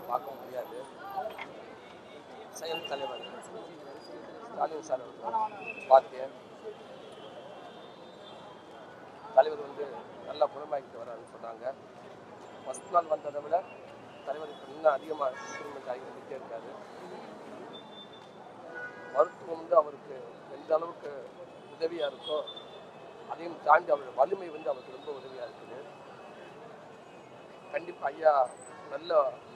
பார்க்க முடியாது செயல் தலைவர் ஸ்டாலின் சார் அவர்கள் பார்த்தேன் தலைவர் வந்து நல்லா குணமாக்கிட்டு வராருன்னு சொன்னாங்க ஃபஸ்ட் நாள் வந்ததை விட தலைவர் இப்போ இன்னும் அதிகமாக இம்ப்ரூவ்மெண்ட் ஆகி வந்துட்டே இருக்காரு மருத்துவம் வந்து அவருக்கு எந்த அளவுக்கு உதவியாக இருக்கோ அதையும் தாண்டி அவருடைய வலிமை வந்து அவருக்கு ரொம்ப உதவியாக இருக்குது கண்டிப்பாக ஐயா நல்ல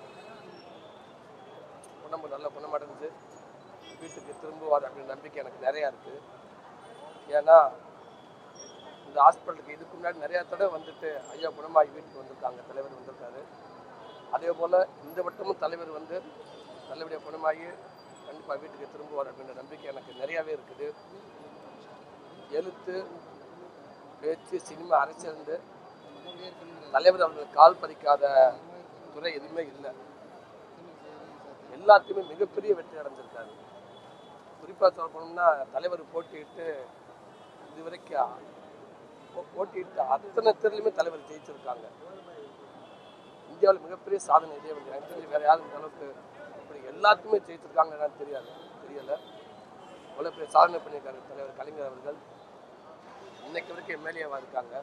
உடம்பு நல்ல குணமடைஞ்சு வீட்டுக்கு திரும்புவார் அப்படின்ற நம்பிக்கை எனக்கு நிறையா இருக்குது ஏன்னா இந்த ஹாஸ்பிட்டலுக்கு இதுக்கு முன்னாடி நிறையா தடவை வந்துட்டு ஐயா குணமாகி வீட்டுக்கு வந்திருக்காங்க தலைவர் வந்திருக்காரு அதே போல் இந்த வட்டமும் தலைவர் வந்து நல்லபடியாக குணமாகி கண்டிப்பாக வீட்டுக்கு திரும்புவார் அப்படின்ற நம்பிக்கை எனக்கு நிறையாவே இருக்குது எழுத்து பேச்சு சினிமா அரசியல் தலைவர் அவர்கள் கால் பதிக்காத துறை எதுவுமே இல்லை எல்லாத்தையுமே மிகப்பெரிய வெற்றி அடைஞ்சிருக்காரு குறிப்பாக சொல்ல போனோம்னா தலைவர் போட்டியிட்டு இதுவரைக்கும் போ- போட்டியிட்டு அத்தனை தேர்லையுமே தலைவர் ஜெயிச்சிருக்காங்க இந்தியாவில் மிகப்பெரிய சாதனை இதே வந்து எனக்கு தெரிஞ்சு வேற யாரும் இந்த அளவுக்கு இப்படி எல்லாத்துக்குமே ஜெயிச்சிருக்காங்க என்னன்னு தெரியாது தெரியல அவ்வளோ பெரிய சாதனை பண்ணியிருக்காரு தலைவர் கலைஞர் அவர்கள் இன்னைக்கு வரைக்கும் எம்எல்ஏவாக இருக்காங்க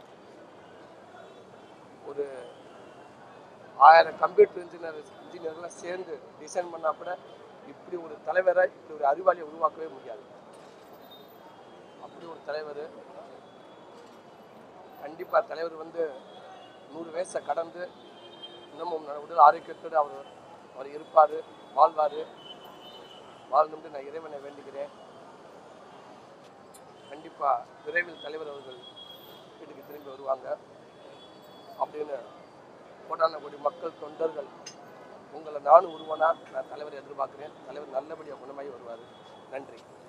ஒரு ஆயிரம் கம்ப்யூட்டர் இன்ஜினியர் இன்ஜினியர்லாம் சேர்ந்து டிசைன் பண்ணால் கூட இப்படி ஒரு தலைவரை இப்படி ஒரு அறிவாளியை உருவாக்கவே முடியாது அப்படி ஒரு தலைவர் கண்டிப்பாக தலைவர் வந்து நூறு வயசை கடந்து இன்னமும் ந- உடல் ஆரோக்கியத்தோடு அவர் அவர் இருப்பார் வாழ்வார் வாழணும்னு நான் இறைவனை வேண்டுகிறேன் கண்டிப்பாக விரைவில் தலைவர் அவர்கள் வீட்டுக்கு திரும்பி வருவாங்க அப்படின்னு கோடான கோடி மக்கள் தொண்டர்கள் உங்களை நானும் உருவானா நான் தலைவரை எதிர்பார்க்குறேன் தலைவர் நல்லபடியாக குணமாகி வருவார் நன்றி